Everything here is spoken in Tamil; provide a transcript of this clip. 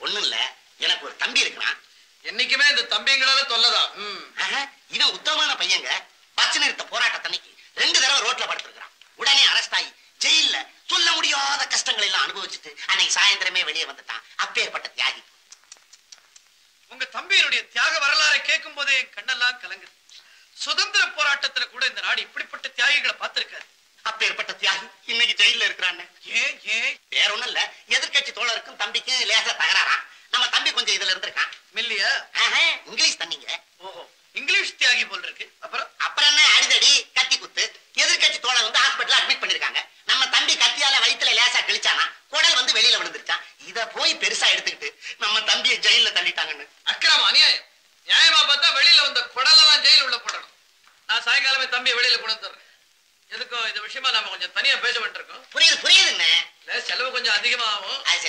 ஒண்ணும் இல்ல எனக்கு ஒரு தம்பி இருக்கிறான் என்னைக்குமே இந்த தம்பிங்களால தொல்லதான் ம் ஆஹா, இவன் உத்தமமான பையங்க பச்சை நிறுத்த போராட்டத்தன்னைக்கு ரெண்டு தடவை ரோட்ல படுத்திருக்கிறான் உடனே அரெஸ்ட் ஆகி ஜெயில்ல சொல்ல முடியாத கஷ்டங்களை எல்லாம் அனுபவிச்சுட்டு அன்னைக்கு சாயந்தரமே வெளியே வந்துட்டான் அப்பேற்பட்ட தியாகி உங்க தம்பியினுடைய தியாக வரலாறை கேட்கும் போதே என் கண்ணெல்லாம் கலங்குது சுதந்திர போராட்டத்துல கூட இந்த நாடு இப்படிப்பட்ட தியாகிகளை பார்த்திருக்காரு அப்பேற்பட்ட தியாகி இன்னைக்கு ஜெயில்ல இருக்கிறான்னு ஏன் ஏன் வேற ஒண்ணும் இல்ல எதிர்க்கட்சி தோழருக்கும் தம்பிக்கும் லேசா தகராறாம் நம்ம தம்பி கொஞ்சம் இதுல இருந்திருக்கான் மில்லியா ஆஹா, இங்கிலீஷ் தண்ணிங்க ஓஹோ இங்கிலீஷ் தியாகி போல் இருக்கு அப்புறம் அப்புறம் என்ன அடிதடி கத்தி குத்து எதிர்க்கட்சி தோழர் வந்து ஹாஸ்பிட்டல் அட்மிட் பண்ணிருக்காங்க நம்ம தம்பி கத்தியால வயித்துல லேசா கிழிச்சானா குடல் வந்து வெளியில விழுந்துருச்சான் இத போய் பெருசா எடுத்துக்கிட்டு நம்ம தம்பியை ஜெயில்ல தள்ளிட்டாங்கன்னு அக்கிரமம் அநியாயம் நியாயமா பார்த்தா வெளியில வந்த குடலெல்லாம் ஜெயில் உள்ள போடணும் நான் சாயங்காலமே தம்பியை வெளியில கொண்டு வந்துடுறேன் எதுக்கும் இந்த விஷயமா நாம கொஞ்சம் தனியா பேச வேண்டியிருக்கோம் புரியுது புரியுதுன்னு இல்ல, செலவு கொஞ்சம் அதிகமாகும் அது சரி.